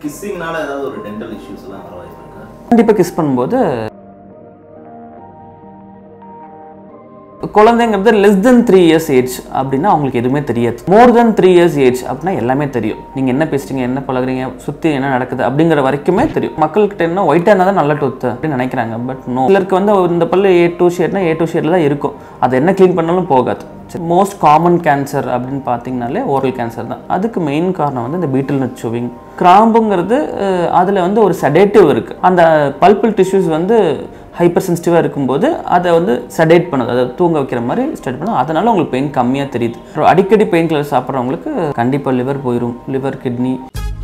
கிஸ்ஸிங்னால ஏதாவது ஒரு dental issues எல்லாம் வர வாய்ப்பு இருக்கா கண்டிப்பாக கிஸ் பண்ணும்போது குழந்தைங்கிறது less than three years age அப்படின்னா அவங்களுக்கு எதுவுமே தெரியாது more than three years age அப்படின்னா எல்லாமே தெரியும் நீங்கள் என்ன பேசுறீங்க என்ன பழகுறீங்க சுற்றி என்ன நடக்குது அப்படிங்கிற வரைக்குமே தெரியும் மக்கள்கிட்ட என்ன ஒயிட்டாக இருந்தால் தான் நல்ல டொத்து அப்படின்னு நினைக்கிறாங்க பட் நோ சிலருக்கு வந்து இந்த பல்லு ஏ டூ ஷேட்னா ஏ டூ ஷேடில் தான் இருக்கும் அதை என்ன க்ளீன் பண்ணாலும் போகாது மோஸ்ட் காமன் கேன்சர் அப்படின்னு பார்த்தீங்கனாலே ஓரல் கேன்சர் தான் அதுக்கு மெயின் காரணம் வந்து இந்த பீட்டில் நட் சுவிங் கிராம்புங்கிறது அதில் வந்து ஒரு செடேட்டிவ் இருக்குது அந்த பல்பிள் டிஷ்யூஸ் வந்து ஹைப்பர் சென்சிட்டிவாக இருக்கும்போது அதை வந்து செடேட் பண்ணுது அதை தூங்க வைக்கிற மாதிரி ஸ்டேட் பண்ணுது அதனால உங்களுக்கு பெயின் கம்மியாக தெரியுது அப்புறம் அடிக்கடி பெயின் கில்லர் சாப்பிட்றவங்களுக்கு கண்டிப்பாக லிவர் போயிடும் லிவர் கிட்னி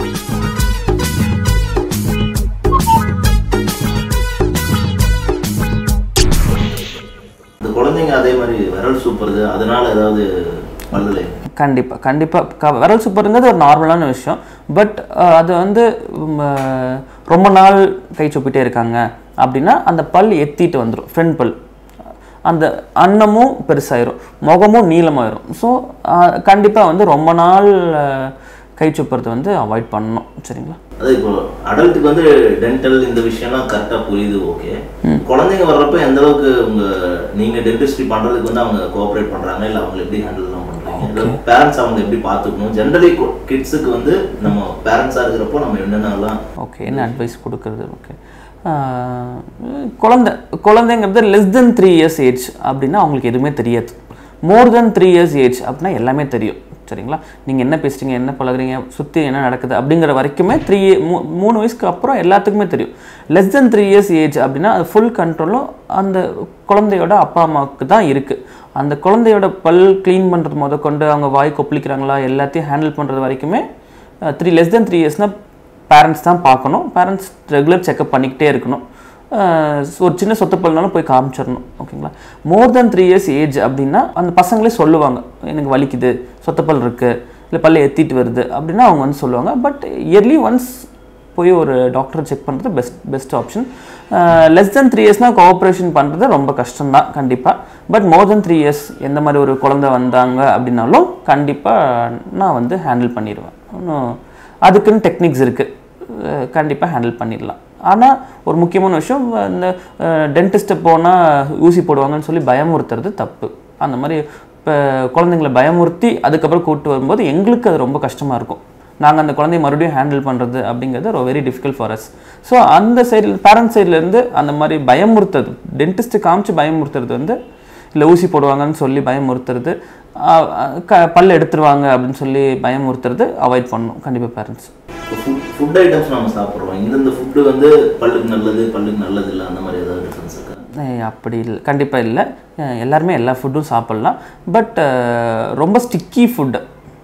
இந்த குழந்தைங்க அதே மாதிரி விரல் சூப்புறது அதனால ஏதாவது பல்லுல கண்டிப்பாக கண்டிப்பாக க விரல் சூப்பருங்கிறது ஒரு நார்மலான விஷயம் பட் அது வந்து ம், அஹ், ரொம்ப நாள் கை சொப்பிட்டே இருக்காங்க அப்படின்னா அந்த பல் எத்திட்டு வந்துடும் ஃப்ரண்ட் பல் அந்த அன்னமும் பெருசாயிரும் முகமும் நீளமாயிரும் ஸோ கண்டிப்பாக வந்து ரொம்ப நாள் அஹ், கை சுப்புறது வந்து அவாய்ட் பண்ணணும் சரிங்களா அது இப்போ அடல்ட்டுக்கு வந்து டென்டல் இந்த விஷயம்லாம் கரெக்டாக புரியுது ஓகே குழந்தைங்க வர்றப்ப எந்த அளவுக்கு உங்க நீங்க டென்டிஸ்ட்ரி பண்றதுக்கு வந்து அவங்க கோஆப்ரேட் பண்றாங்க இல்ல அவங்க எப்படி ஹேண்டில் எல்லாம் பண்றாங்க இல்ல பேரண்ட்ஸ் அவங்க எப்படி பார்த்துக்கணும் ஜென்ரலி கிட்ஸுக்கு வந்து நம்ம பேரண்ட்ஸா இருக்கிறப்போ நம்ம என்னென்னலாம் ஓகே என்ன அட்வைஸ் கொடுக்குறது ஓகே குழந்தை குழந்தைங்கிறது less than three years age அப்படின்னா அவங்களுக்கு எதுவுமே தெரியாது more than three years age அப்படின்னா எல்லாமே தெரியும் சரிங்களா நீங்கள் என்ன பேசுறீங்க என்ன பழகுறீங்க சுற்றி என்ன நடக்குது அப்படிங்கிற வரைக்குமே த்ரீ மூணு வயசுக்கு அப்புறம் எல்லாத்துக்குமே தெரியும் less than three years age அப்படின்னா அது ஃபுல் கண்ட்ரோலும் அந்த குழந்தையோட அப்பா அம்மாவுக்கு தான் இருக்குது அந்த குழந்தையோட பல் க்ளீன் பண்ணுறது முத கொண்டு அவங்க வாய் கொப்பளிக்கிறாங்களா எல்லாத்தையும் ஹேண்டில் பண்ணுறது வரைக்குமே த்ரீ லெஸ் தென் த்ரீ இயர்ஸ்னால் பேரண்ட்ஸ் தான் பார்க்கணும் பேரண்ட்ஸ் ரெகுலர் செக்அப் பண்ணிக்கிட்டே இருக்கணும் அஹ் ஒரு சின்ன சொத்து பல்னாலும் போய் காமிச்சிடணும் ஓகேங்களா more than three years age அப்படின்னா அந்த பசங்களே சொல்லுவாங்க எனக்கு வலிக்குது சொத்தப்பல் இருக்குது இல்லை பல்ல எத்திட்டு வருது அப்படின்னா அவங்க வந்து சொல்லுவாங்க பட் இயர்லி ஒன்ஸ் போய் ஒரு டாக்டரை செக் பண்ணுறது best best option less than three இயர்ஸ்னால் கோஆப்ரேஷன் பண்ணுறது ரொம்ப கஷ்டம்தான் கண்டிப்பாக but more than three years எந்த மாதிரி ஒரு குழந்தை வந்தாங்க அப்படின்னாலும் கண்டிப்பாக நான் வந்து ஹேண்டில் பண்ணிடுவேன் ஒன்றும் அதுக்குன்னு டெக்னிக்ஸ் இருக்குது கண்டிப்பாக ஹேண்டில் பண்ணிடலாம் ஆனால் ஒரு முக்கியமான விஷயம் இந்த டென்டிஸ்ட்டை போனால் ஊசி போடுவாங்கன்னு சொல்லி பயமுறுத்துறது தப்பு அந்த மாதிரி இப்போ குழந்தைங்களை பயமுறுத்தி அதுக்கப்புறம் கூப்பிட்டு வரும்போது எங்களுக்கு அது ரொம்ப கஷ்டமாக இருக்கும் நாங்கள் அந்த குழந்தைய மறுபடியும் ஹேண்டில் பண்ணுறது அப்படிங்கிறது ஒரு very difficult for us so அந்த சைடில் பேரண்ட்ஸ் சைட்லேருந்து அந்த மாதிரி பயமுறுத்துறது டென்டிஸ்ட்டு காமிச்சு பயமுறுத்துறது வந்து இல்லை ஊசி போடுவாங்கன்னு சொல்லி பயமுறுத்துறது ஆஹ் க பல் எடுத்துருவாங்க அப்படின்னு சொல்லி பயமுறுத்துறது அவாய்ட் பண்ணணும் கண்டிப்பாக பேரண்ட்ஸ் ஃபுட் ஃபுட் ஐட்டம்ஸ் நம்ம சாப்பிட்றோம் இந்தந்த ஃபுட்டு வந்து பல்லுக்கு நல்லது பல்லுக்கு நல்லது இல்லை அந்த மாதிரி ஏதாவது டிஃப்ரென்ஸ் இருக்கா ஏய், அப்படி இல்லை கண்டிப்பாக இல்லை அஹ் எல்லாருமே எல்லா ஃபுட்டும் சாப்பிட்லாம் பட் ரொம்ப ஸ்டிக்கி ஃபுட்டு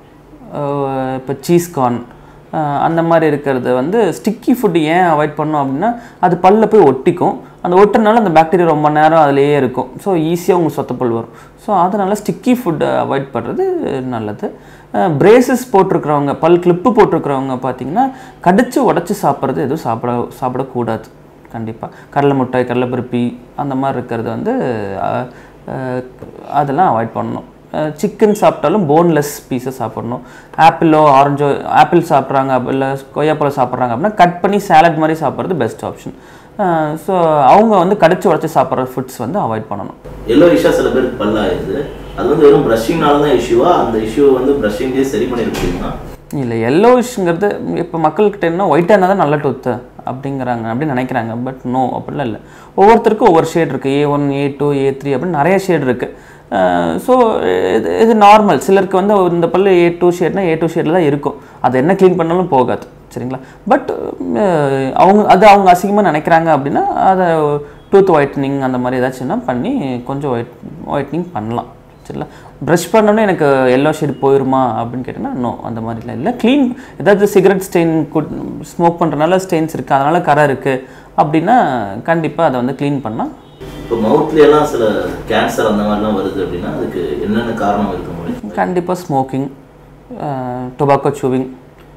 இப்போ சீஸ் கார்ன் அந்த மாதிரி இருக்கிறது வந்து ஸ்டிக்கி ஃபுட்டு ஏன் அவாய்ட் பண்ணோம் அப்படின்னா அது பல்ல போய் ஒட்டிக்கும் அந்த ஒட்டுறனால அந்த பாக்டீரியா ரொம்ப நேரம் அதிலேயே இருக்கும் ஸோ ஈஸியாக உங்களுக்கு சொத்தப்பல் வரும் ஸோ அதனால் ஸ்டிக்கி ஃபுட்டை அவாய்ட் பண்ணுறது நல்லது பிரேசஸ் போட்டிருக்கிறவங்க பல் கிளிப்பு போட்டிருக்கிறவங்க பார்த்தீங்கன்னா கடிச்சு உடச்சி சாப்பிட்றது எதுவும் சாப்பிட சாப்பிடக்கூடாது கண்டிப்பாக கடலை மிட்டாய் கடலை பருப்பி அந்த மாதிரி இருக்கிறது வந்து அஹ், அஹ், அதெல்லாம் அவாய்ட் பண்ணணும் சிக்கன் சாப்பிட்டாலும் போன்லெஸ் பீஸை சாப்பிடணும் ஆப்பிளோ ஆரஞ்சோ ஆப்பிள் சாப்பிட்றாங்க இல்லை கொய்யாப்பழம் சாப்பிட்றாங்க அப்படின்னா கட் பண்ணி சாலட் மாதிரி சாப்பிட்றது பெஸ்ட் ஆப்ஷன் ஸோ அவங்க வந்து கடிச்சு உடச்சி சாப்பிட்ற ஃபுட்ஸ் வந்து அவாய்ட் பண்ணணும் எல்லோ இஷ்ஷா சில பேருக்கு பல்லாயிருது அது வந்து வெறும் ப்ரஷிங்னால தான் இஷ்யூவா அந்த இஷ்யூ வந்து ப்ரஷிங்லேயே சரி பண்ணிட முடியுமா இல்லை எல்லோவிஷ்ங்கிறது இப்போ மக்கள்கிட்ட என்ன ஒயிட்டாக இருந்தால் தான் நல்ல டொத்து அப்படிங்கிறாங்க அப்படின்னு நினைக்கிறாங்க பட் நோ அப்படிலாம் இல்லை ஒவ்வொருத்தருக்கும் ஒவ்வொரு ஷேட் இருக்குது A one A two A three அப்படின்னு நிறைய ஷேட் இருக்குது ஸோ இது இது நார்மல் சிலருக்கு வந்து இந்த பல்லு ஏ டூ ஷேட்னா ஏ டூ ஷேடில் தான் இருக்கும் அதை என்ன க்ளீன் பண்ணாலும் போகாது சரிங்களா பட் அவங்க அது அவங்க அசிங்கமாக நினைக்கிறாங்க அப்படின்னா அதை டூத் ஒயிட்னிங் அந்த மாதிரி ஏதாச்சும்னா பண்ணி கொஞ்சம் ஒயிட் ஒயிட்னிங் பண்ணலாம் சரிங்களா ப்ரஷ் பண்ணோன்னே எனக்கு எல்லோ ஷேட் போயிருமா அப்படின்னு கேட்டிங்கன்னா நோ அந்த மாதிரிலாம் இல்லை க்ளீன் ஏதாவது சிகரெட் ஸ்டெயின் ஸ்மோக் பண்ணுறனால ஸ்டெயின்ஸ் இருக்குது அதனால் கரை இருக்குது அப்படின்னா கண்டிப்பாக அதை வந்து க்ளீன் பண்ணால் இப்போ மவுத்ல எல்லாம் சில கேன்சர் அந்த மாதிரிலாம் வருது அப்படின்னா அதுக்கு என்னென்ன காரணம் இருக்க முடியும் கண்டிப்பாக ஸ்மோக்கிங் டொபாக்கோ சூவிங்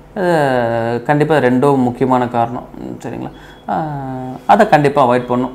கண்டிப்பாக ரெண்டும் முக்கியமான காரணம் சரிங்களா அஹ், அதை கண்டிப்பாக அவாய்ட் பண்ணும்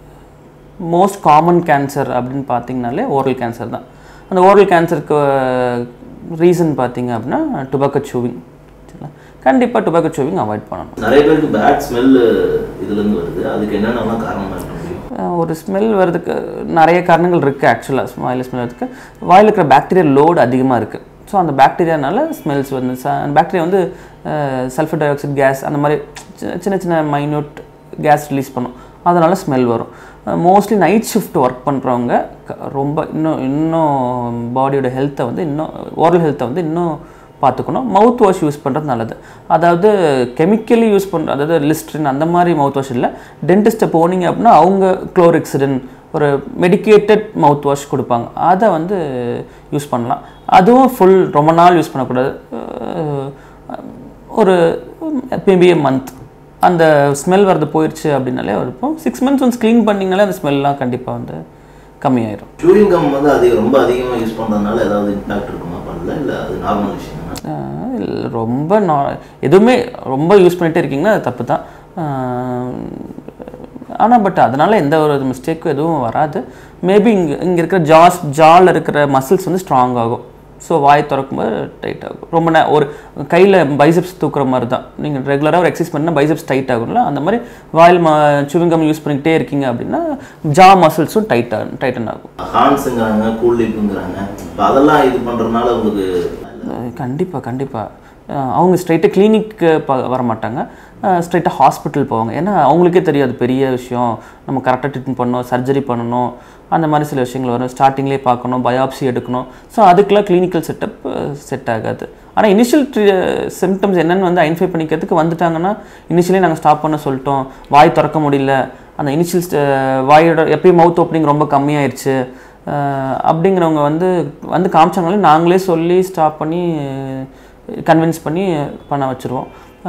மோஸ்ட் காமன் கேன்சர் அப்படின்னு பார்த்தீங்கனாலே ஓரல் கேன்சர் தான் அந்த ஓரல் கேன்சருக்கு ரீசன் பார்த்தீங்க அப்படின்னா டுபாக்கோ சூவிங் சரிங்களா கண்டிப்பாக டொபாக்கோ சூவிங் அவாய்ட் பண்ணணும் நிறைய பேருக்கு பேட் ஸ்மெல் இதுல இருந்து வருது அதுக்கு என்னென்னலாம் காரணமா இருக்க முடியும் அஹ் ஒரு ஸ்மெல் வர்றதுக்கு நிறைய காரணங்கள் இருக்குது ஆக்சுவலாக வாயில் ஸ்மெல் வரதுக்கு வாயில் இருக்கிற பாக்டீரியா லோடு அதிகமாக இருக்குது ஸோ அந்த பாக்டீரியானால ஸ்மெல்ஸ் வந்து ச அந்த பாக்டீரியா வந்து சல்ஃபர் டை ஆக்சைடு கேஸ் அந்த மாதிரி சி- சின்ன சின்ன மைன்யூட் கேஸ் ரிலீஸ் பண்ணும் அதனால் ஸ்மெல் வரும் மோஸ்ட்லி நைட் ஷிஃப்ட் ஒர்க் பண்ணுறவங்க ரொம்ப இன்னும் இன்னும் பாடியோட ஹெல்த்தை வந்து இன்னும் ஓரல் ஹெல்த்தை வந்து இன்னும் பார்த்துக்கணும் மவுத் வாஷ் யூஸ் பண்ணுறது நல்லது அதாவது கெமிக்கலி யூஸ் பண்ணுற அதாவது லிஸ்ட்ரின் அந்த மாதிரி மவுத் வாஷ் இல்லை டென்டிஸ்ட்டை போனீங்க அப்படின்னா அவங்க குளோரிக்சிடன் ஒரு மெடிக்கேட்டட் மவுத் வாஷ் கொடுப்பாங்க அதை வந்து யூஸ் பண்ணலாம் அதுவும் ஃபுல் ரொம்ப நாள் யூஸ் பண்ணக்கூடாது அஹ் ஒரு மேபி மந்த் அந்த ஸ்மெல் வரது போயிடுச்சு அப்படின்னாலே இருக்கும் சிக்ஸ் மந்த்ஸ் ஒன்ஸ் க்ளீன் பண்ணிங்கனாலே அந்த ஸ்மெல்லாம் கண்டிப்பாக வந்து கம்மியாயிரும் சூயிங் கம் வந்து அதிக ரொம்ப அதிகமா யூஸ் பண்றதுனால ஏதாவது இம்பாக்ட் இருக்குமா பண்ணல இல்ல அது நார்மல் விஷயம் ஆஹ் இல்ல, ரொம்ப நா எதுவுமே ரொம்ப யூஸ் பண்ணிகிட்டே இருக்கீங்கன்னா அது தப்பு தான் ஆனால் பட் அதனால் எந்த ஒரு மிஸ்டேக்கும் எதுவும் வராது மேபி இங்கே இங்கே இருக்கிற ஜாஸ் ஜாவில் இருக்கிற மசில்ஸ் வந்து ஸ்ட்ராங் ஆகும் ஸோ வாய் திறக்கும்போது டைட் ஆகும் ரொம்ப நே ஒரு கையில் பைசப்ஸ் தூக்குற மாதிரி தான் நீங்கள் ரெகுலராக ஒரு எக்ஸசைஸ் பண்ணால் பைசப்ஸ் டைட் ஆகும்ல அந்த மாதிரி வாயில் ம சுவிங்கம் யூஸ் பண்ணிக்கிட்டே இருக்கீங்க அப்படின்னா ஜா மசில்ஸும் டைட் ஆகும் டைட்டன் ஆகும் ஹான்ஸுங்கிறாங்க கூல் லிப்புங்கிறாங்க இப்போ அதெல்லாம் இது பண்றதுனால உங்களுக்கு கண்டிப்பாக கண்டிப்பாக அவங்க ஸ்ட்ரைட்டாக கிளினிக்கு ப வர மாட்டாங்க ஸ்ட்ரைட்டாக ஹாஸ்பிட்டல் போவாங்க ஏன்னா அவங்களுக்கே தெரியாது பெரிய விஷயம் நம்ம கரெக்டாக ட்ரீட்மெண்ட் பண்ணணும் சர்ஜரி பண்ணணும் அந்த மாதிரி சில விஷயங்கள் வரும் ஸ்டார்டிங்லேயே பார்க்கணும் பயாப்சி எடுக்கணும் ஸோ அதுக்கெல்லாம் கிளினிக்கல் செட்டப் செட் ஆகாது ஆனால் இனிஷியல் சிம்டம்ஸ் என்னென்னு வந்து ஐடென்டிஃபை பண்ணிக்கிறதுக்கு வந்துட்டாங்கன்னா இனிஷியலி நாங்கள் ஸ்டாப் பண்ண சொல்லிட்டோம் வாய் திறக்க முடியல அந்த இனிஷியல் வாயோட எப்பயும் மவுத் ஓப்பனிங் ரொம்ப கம்மியாயிருச்சு அஹ் அப்படிங்கிறவங்க வந்து வந்து காமிச்சாங்களே நாங்களே சொல்லி ஸ்டாப் பண்ணி கன்வின்ஸ் பண்ணி பண்ண வச்சுருவோம்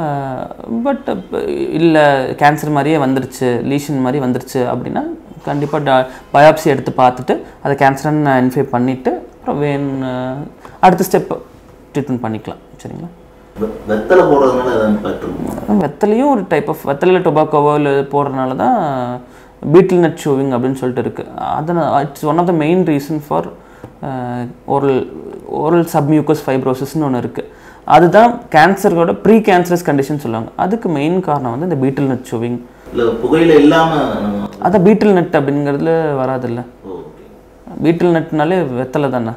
பட் இல்லை கேன்சர் மாதிரியே வந்துருச்சு லீஷன் மாதிரி வந்துருச்சு அப்படின்னா கண்டிப்பாக பயாப்சி எடுத்து பார்த்துட்டு அதை கேன்சர்னு ஐடென்டிஃபை பண்ணிவிட்டு அப்புறம் வேணும் அடுத்த ஸ்டெப் ட்ரீட்மெண்ட் பண்ணிக்கலாம் சரிங்களா வெ- வெத்தலை போடுறதுனால ஏதாவது இம்பாக்ட் இருக்குமா வெத்தலையும் ஒரு டைப் ஆஃப் வெத்தலையில் டொபாக்கோவோ இல்லை போடுறதுனால தான் பீட்டில் நட் ஷூவிங் அப்படின்னு சொல்லிட்டு இருக்குது அதனால் it's one of the main reason for oral oral submucous ஃபைப்ரோசிஸ்னு ஒன்று இருக்குது அதுதான் கேன்சரோட ப்ரீ கேன்சரஸ் கண்டிஷன் சொல்லுவாங்க அதுக்கு மெயின் காரணம் வந்து இந்த பீட்டில் நட் ஷூவிங் இல்ல புகையில இல்லாம நம்ம அதான் பீட்டில் நட் அப்படிங்கிறதுல வராதுல்ல ஓகே பீட்டில் நட்னாலே வெத்தலை தானே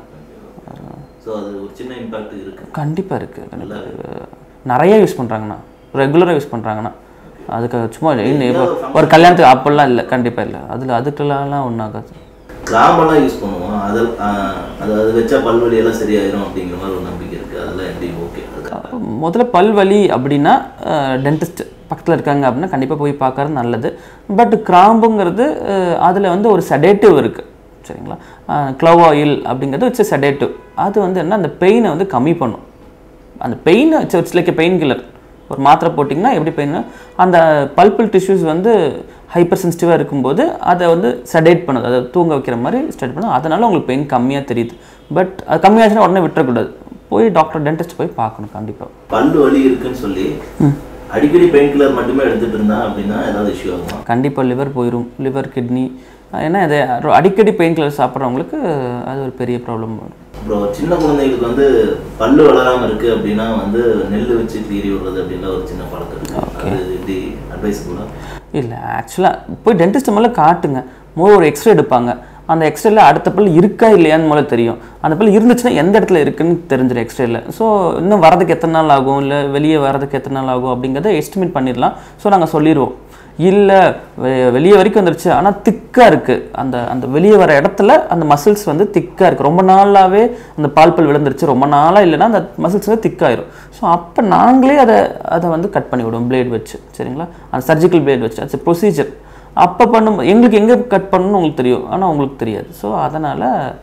ஸோ அது ஒரு சின்ன இம்பாக்ட் இருக்கு கண்டிப்பாக இருக்குது கண்டிப்பாக நிறைய யூஸ் பண்ணுறாங்கண்ணா ரெகுலராக யூஸ் பண்ணுறாங்கண்ணா அதுக்கு சும்மா இன்னும் இப்போ ஒரு கல்யாணத்துக்கு அப்போல்லாம் இல்லை கண்டிப்பாக இல்லை அதில் அதுக்கெல்லாம் ஒன்றும் ஆகாது கிராம்பெல்லாம் யூஸ் பண்ணுவோம் அது ஆஹ், அது அது வச்சா பல்வலி எல்லாம் சரியாயிரும் அப்படிங்கிற மாதிரி ஒரு நம்பிக்கை இருக்கு அதெல்லாம் எப்படி ஓகே அது முதல்ல பல் வலி அப்படின்னா டென்டிஸ்ட் பக்கத்தில் இருக்காங்க அப்படின்னா கண்டிப்பாக போய் பார்க்கறது நல்லது பட் கிராம்புங்கிறது அதில் வந்து ஒரு செடேட்டிவ் இருக்குது சரிங்களா க்ளவ் ஆயில் அப்படிங்கிறது இட்ஸ் செடேட்டிவ் அது வந்து என்ன அந்த பெயினை வந்து கம்மி பண்ணும் அந்த pain it's like pain killer ஒரு மாத்திரை போட்டிங்கன்னா எப்படி பெயின் அந்த பல்பிள் டிஷ்யூஸ் வந்து ஹைப்பர் சென்சிட்டிவாக இருக்கும்போது அதை வந்து செடேட் பண்ணுது அதை தூங்க வைக்கிற மாதிரி ஸ்டேட் பண்ணுது அதனால உங்களுக்கு பெயின் கம்மியாக தெரியுது பட் அது கம்மியாச்சுன்னா உடனே விட்டுறக்கூடாது போய் டாக்டர் டென்டிஸ்ட் போய் பார்க்கணும் கண்டிப்பாக பல்லு வலி இருக்குன்னு சொல்லி அடிக்கடி பெயின் கில்லர் மட்டுமே எடுத்துட்டு இருந்தா அப்படின்னா ஏதாவது இஷ்யூ ஆகுமா கண்டிப்பாக லிவர் போயிடும் லிவர் கிட்னி ஏன்னா இது அடிக்கடி பெயின் கில்லர் சாப்பிட்றவங்களுக்கு அது ஒரு பெரிய ப்ராப்ளம் வரும் அப்புறம் சின்ன குழந்தைகளுக்கு வந்து பல்லு வளராம இருக்கு அப்படின்னா வந்து நெல் வச்சு கீறி விடுறது அப்படின்னா ஒரு சின்ன பழக்கம் இருக்கு அது எப்படி அட்வைஸ் கூட இல்லை ஆக்சுவலாக போய் டென்டிஸ்ட் மேலே காட்டுங்க மோர் ஒரு எக்ஸ்ரே எடுப்பாங்க அந்த எக்ஸ்ரேல அடுத்த பல் இருக்கா இல்லையான்னு முதல்ல தெரியும் அந்த பல் இருந்துச்சுன்னா எந்த இடத்துல இருக்குன்னு தெரிஞ்சிடும் எக்ஸ்ரேல ஸோ இன்னும் வரதுக்கு எத்தனை நாள் ஆகும் இல்லை வெளியே வரதுக்கு எத்தனை நாள் ஆகும் அப்படிங்கிறத எஸ்டிமேட் பண்ணிடலாம் ஸோ நாங்கள் சொல்லிடுவோம் இல்லை வெளியே வரைக்கும் வந்துருச்சு ஆனால் திக்காக இருக்குது அந்த அந்த வெளியே வர இடத்துல அந்த மசில்ஸ் வந்து திக்காக இருக்குது ரொம்ப நாளாகவே அந்த பால் பல் விழுந்துருச்சு ரொம்ப நாளாக இல்லைன்னா அந்த மசில்ஸ் வந்து திக்காயிரும் ஸோ அப்போ நாங்களே அதை அதை வந்து கட் பண்ணி விடுவோம் பிளேட் வச்சு சரிங்களா அந்த சர்ஜிக்கல் பிளேட் வச்சு அது ப்ரொசீஜர் அப்போ பண்ணும் எங்களுக்கு எங்கே கட் பண்ணணும்னு உங்களுக்கு தெரியும் ஆனால் உங்களுக்கு தெரியாது ஸோ அதனால்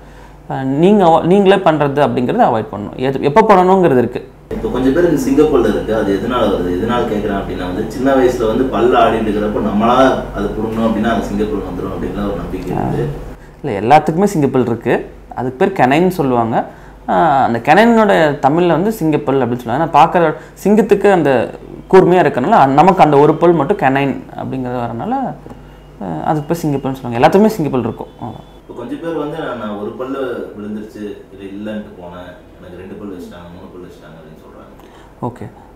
நீங்கள் நீங்களே பண்ணுறது அப்படிங்கிறத அவாய்ட் பண்ணணும் எது எப்போ பண்ணணுங்கிறது இருக்குது இப்போ கொஞ்சம் பேருக்கு சிங்கப்பூர்ல இருக்கு அது எதனால வருது எதனால கேட்குறேன் அப்படின்னா வந்து சின்ன வயசுல வந்து பல்ல ஆடிட்டு இருக்கிறப்ப நம்மளா அது புடுங்கணும் அப்படின்னா அது சிங்கப்பூர் வந்துடும் அப்படிங்கிற ஒரு நம்பிக்கை இருக்கு இல்லை எல்லாத்துக்குமே சிங்கப்பல் இருக்குது அதுக்கு பேர் கெனைன்னு சொல்லுவாங்க ஆஹ் அந்த கெனைனோட தமிழில் வந்து சிங்கப்பல் அப்படின்னு சொல்லுவாங்க நான் பார்க்குற சிங்கத்துக்கு அந்த கூர்மையாக இருக்கனால அந்த- நமக்கு அந்த ஒரு பல் மட்டும் கெனைன் அப்படிங்கிறது வரனால ஆஹ் அதுக்கு பேர் சிங்கப்பல்னு சொல்லுவாங்க எல்லாத்துக்குமே சிங்கப்பல் இருக்கும் அவ்வளவுதான். இப்போ கொஞ்சம் பேர் வந்து நான் நான் ஒரு பல்லு விழுந்துருச்சு இது இல்லைன்ட்டு போனேன் எனக்கு ரெண்டு பல் வச்சுட்டாங்க மூணு பல் வச்சுட்டாங்க அப்படின்னு சொல்றாங்க ஓகே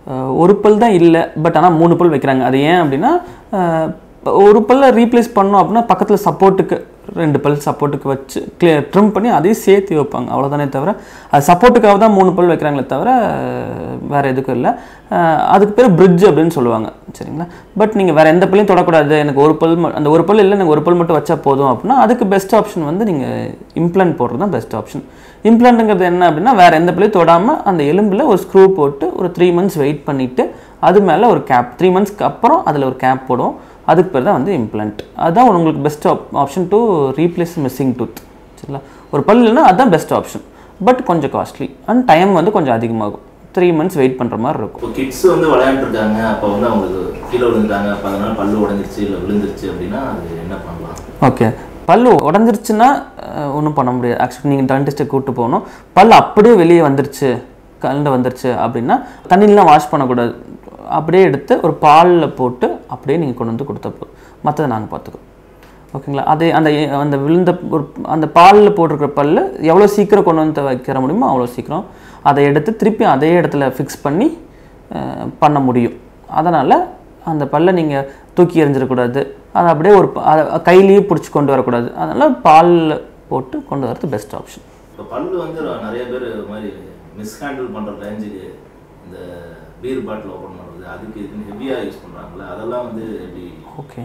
அஹ், ஒரு பல் தான் இல்லை பட் ஆனால் மூணு பல் வைக்கிறாங்க அது ஏன் அப்படின்னா அஹ், இப்ப ஒரு பல்ல ரீப்ளேஸ் பண்ணோம் அப்படின்னா பக்கத்தில் சப்போர்ட்டுக்கு ரெண்டு பல் சப்போர்ட்டுக்கு வச்சு கிளியர் ட்ரிம் பண்ணி அதையும் சேர்த்து வைப்பாங்க அவ்வளோதானே தவிர அது சப்போர்ட்டுக்காக தான் மூணு பல் வைக்கிறாங்களே தவிர அஹ், வேற எதுக்கும் இல்லை அஹ், அதுக்கு பேர் பிரிட்ஜ் அப்படின்னு சொல்லுவாங்க சரிங்களா பட் நீங்கள் வேற எந்த பல்லையும் தொடக்கூடாது எனக்கு ஒரு பல் ம- அந்த ஒரு பல் இல்லை எனக்கு ஒரு பல் மட்டும் வச்சா போதும் அப்படின்னா அதுக்கு பெஸ்ட் ஆப்ஷன் வந்து நீங்கள் இம்ப்ளான்ட் போடுறது தான் பெஸ்ட் ஆப்ஷன் இம்ப்ளான்ட்டுங்கிறது என்ன அப்படின்னா வேற எந்த பல்லையும் தொடாமல் அந்த எலும்பில் ஒரு ஸ்க்ரூ போட்டு ஒரு த்ரீ மந்த்ஸ் வெயிட் பண்ணிவிட்டு அது மேலே ஒரு கேப் த்ரீ மந்த்ஸ்க்கு அப்புறம் அதில் ஒரு கேப் போடுவோம் அதுக்கு பேர் தான் வந்து இம்ப்ளான்ட் அதுதான் உங்களுக்கு best option to replace missing tooth சரிங்களா ஒரு பல் இல்லைன்னா அதுதான் பெஸ்ட் ஆப்ஷன் பட் கொஞ்சம் காஸ்ட்லி அண்ட் டைம் வந்து கொஞ்சம் அதிகமாகும் த்ரீ மந்த்ஸ் வெயிட் பண்ணுற மாதிரி இருக்கும் இப்போ கிட்ஸ் வந்து விளையாண்டுருக்காங்க அப்போ வந்து அவங்களுக்கு கீழே விழுந்துட்டாங்க அப்போ அதனால பல்லு உடஞ்சிருச்சு இல்லை விழுந்துருச்சு அப்படின்னா அது என்ன பண்ணலாம் ஓகே பல்லு உடஞ்சிருச்சுன்னா ஒன்றும் பண்ண முடியாது ஆக்சுவலி நீங்கள் டென்டிஸ்ட்டை கூப்பிட்டு போகணும் பல்லு அப்படியே வெளியே வந்துருச்சு கலண்டு வந்துருச்சு அப்படின்னா தண்ணிலாம் வாஷ் பண்ணக்கூடாது அப்படியே எடுத்து ஒரு பாலில் போட்டு அப்படியே நீங்கள் கொண்டு வந்து கொடுத்தா போதும் மற்றதை நாங்கள் பார்த்துக்குறோம் ஓகேங்களா அதே அந்த அந்த விழுந்த ஒரு அந்த பாலில் போட்டிருக்கிற பல்லு எவ்வளோ சீக்கிரம் கொண்டு வந்து வைக்கிற முடியுமோ அவ்வளோ சீக்கிரம் அதை எடுத்து திருப்பி அதே இடத்துல ஃபிக்ஸ் பண்ணி அஹ், பண்ண முடியும் அதனால் அந்த பல்லை நீங்கள் தூக்கி எறிஞ்சிடக்கூடாது அதை அப்படியே ஒரு ப- அதை கையிலேயே பிடிச்சி கொண்டு வரக்கூடாது அதனால் பாலில் போட்டு கொண்டு வரது பெஸ்ட் ஆப்ஷன் இப்போ பல்லு வந்து நிறைய பேர் இது மாதிரி மிஸ்ஹேண்டில் பண்ணுற ரேஞ்சுக்கு இந்த பீர் பாட்டில் ஓப்பன் பண்ணுறது அதுக்கு இதுக்குன்னு ஹெவியாக யூஸ் பண்ணுறாங்களே அதெல்லாம் வந்து எப்படி ஓகே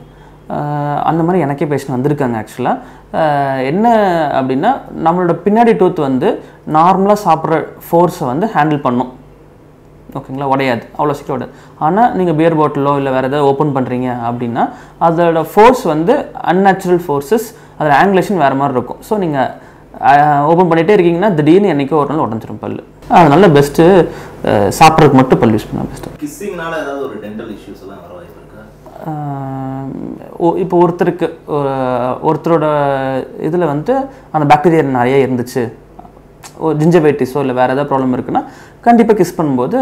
அந்த மாதிரி எனக்கே பேஷண்ட் வந்திருக்காங்க ஆக்சுவலாக என்ன அப்படின்னா நம்மளோட பின்னாடி டூத் வந்து நார்மலாக சாப்பிட்ற ஃபோர்ஸை வந்து ஹேண்டில் பண்ணும் ஓகேங்களா உடையாது அவ்வளோ சீக்கிரம் உடையாது ஆனால் நீங்கள் பியர் பாட்டிலோ இல்லை வேறு ஏதாவது ஓப்பன் பண்ணுறீங்க அப்படின்னா அதோட ஃபோர்ஸ் வந்து அன்நேச்சுரல் ஃபோர்ஸஸ் அதில் ஆங்குலேஷன் வேறு மாதிரி இருக்கும் ஸோ நீங்கள் ஓப்பன் பண்ணிகிட்டே இருக்கீங்கன்னா திடீர்னு என்றைக்கோ ஒரு நாள் உடஞ்சிரும் பல்லு அதனால பெஸ்ட்டு சாப்பிட்றதுக்கு மட்டும் பல் யூஸ் பண்ணால் பெஸ்ட்டு கிஸ்ஸிங்னால ஏதாவது ஒரு டென்டல் இஷ்யூஸ் எல்லாம் வர வாய்ப்பு இருக்கா இப்போ ஒருத்தருக்கு ஒரு- ஒருத்தரோட இதில் வந்துட்டு அந்த பாக்டீரியா நிறைய இருந்துச்சு ஒரு ஜிஞ்சபைட்டிஸோ இல்லை வேறு ஏதாவது ப்ராப்ளம் இருக்குன்னா கண்டிப்பாக கிஸ் பண்ணும்போது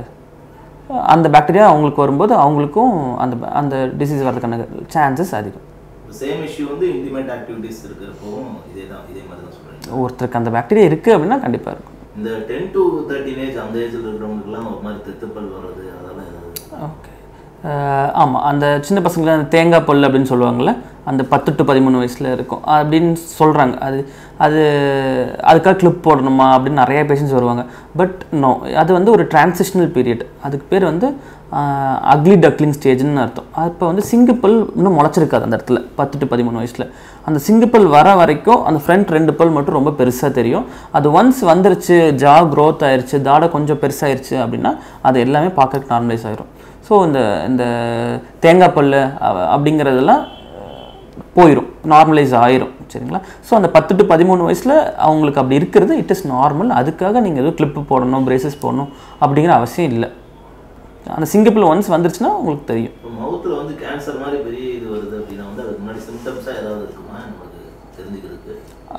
அந்த பாக்டீரியா அவங்களுக்கு வரும்போது அவங்களுக்கும் அந்த அந்த டிசீஸ் வரதுக்கான சான்சஸ் அதிகம் சேம் இஷ்யூ வந்து இன்டிமேட் ஆக்டிவிட்டீஸ் இருக்கிறப்பவும் இதே தான் இதே மாதிரி தான் சொல்கிறீங்க ஒருத்தருக்கு அந்த பாக்டீரியா இருக்குது அப்படின்னா கண்டிப்பாக இருக்கும் இந்த டென் டு தேர்ட்டின் ஏஜ் அந்த ஏஜில் இருக்கிறவங்களுக்குலாம் ஒரு மாதிரி தெத்துப்பல் வர்றது அதெல்லாம் ஏதாவது ஓகே ஆமாம் அந்த சின்ன பசங்களுக்கு அந்த தேங்காய் பல் அப்படின்னு சொல்லுவாங்கள்ல அந்த பத்து டு பதிமூணு வயசில் இருக்கும் அப்படின்னு சொல்கிறாங்க அது அது அதுக்காக கிளிப் போடணுமா அப்படின்னு நிறைய பேஷண்ட்ஸ் வருவாங்க பட் நோ அது வந்து ஒரு டிரான்சிஷனல் பீரியட் அதுக்கு பேர் வந்து அக்லி டக்லிங் ஸ்டேஜ்னு அர்த்தம் அப்போ வந்து சிங்கப்பல் இன்னும் முளைச்சிருக்காது அந்த இடத்துல பத்து டு பதிமூணு வயசில் அந்த சிங்கப்பல் வர வரைக்கும் அந்த ஃப்ரண்ட் ரெண்டு பல் மட்டும் ரொம்ப பெருசாக தெரியும் அது ஒன்ஸ் வந்துருச்சு ஜா க்ரோத் ஆயிருச்சு தாடை கொஞ்சம் பெருசாயிருச்சு அப்படின்னா அது எல்லாமே பார்க்கறதுக்கு நார்மலைஸ் ஆயிரும் ஸோ இந்த இந்த தேங்காய் பல் அ- அப்படிங்கிறதெல்லாம் போயிடும் நார்மலைஸ் ஆயிரும் சரிங்களா ஸோ அந்த பத்து டு பதிமூணு வயசில் அவங்களுக்கு அப்படி இருக்கிறது இட் இஸ் நார்மல் அதுக்காக நீங்கள் எதுவும் கிளிப்பு போடணும் பிரேசஸ் போடணும் அப்படிங்கிற அவசியம் இல்லை அந்த சிங்கப்பிள் ஒன்ஸ் வந்துருச்சுன்னா உங்களுக்கு தெரியும் இப்போ மவுத்தில் வந்து கேன்சர் மாதிரி பெரிய இது வருது அப்படின்னா வந்து அதுக்கு முன்னாடி சிம்டம்ஸாக ஏதாவது இருக்குமா நமக்கு தெரிஞ்சுக்கிறதுக்கு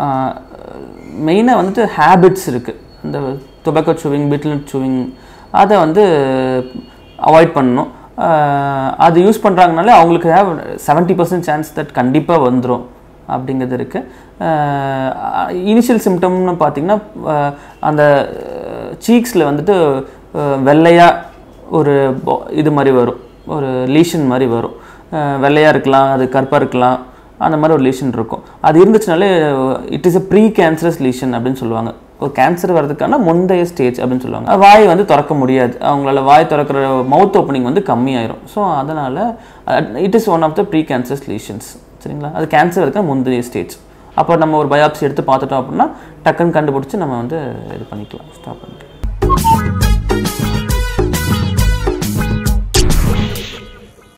மெயினாக வந்துட்டு ஹேபிட்ஸ் இருக்குது இந்த டொபாக்கோ சூவிங் பிட்லட் சூவிங் அதை வந்து அவாய்ட் பண்ணணும் ஆஹ் அது யூஸ் பண்ணுறாங்கனாலே அவங்களுக்கு have seventy percent chance that கண்டிப்பாக வந்துடும் அப்படிங்கிறது இருக்குது இனிஷியல் சிம்டம்னு பார்த்தீங்கன்னா ஆஹ் அந்த சீக்ஸில் வந்துட்டு வெள்ளையாக ஒரு bo- இது மாதிரி வரும் ஒரு லீஷன் மாதிரி வரும் வெள்ளையாக இருக்கலாம் அது கருப்பாக இருக்கலாம் அந்த மாதிரி ஒரு லீஷன் இருக்கும் அது இருந்துச்சுனாலே it is a pre cancerous lesion அப்படின்னு சொல்லுவாங்க ஒரு கேன்சர் வர்றதுக்கான முந்தைய ஸ்டேஜ் அப்படின்னு சொல்லுவாங்க வாய் வந்து திறக்க முடியாது அவங்களால வாய் திறக்கிற மவுத் ஓப்பனிங் வந்து கம்மியாயிரும் ஸோ அதனால் it is one of the pre cancerous lesions சரிங்களா அது கேன்சர் இருக்க முந்தைய ஸ்டேஜ் அப்போ நம்ம ஒரு பயாப்சி எடுத்து பார்த்துட்டோம் அப்படின்னா டக்குன்னு கண்டுபிடிச்சி நம்ம வந்து இது பண்ணிக்கலாம் ஸ்டாப் பண்ணிக்கலாம்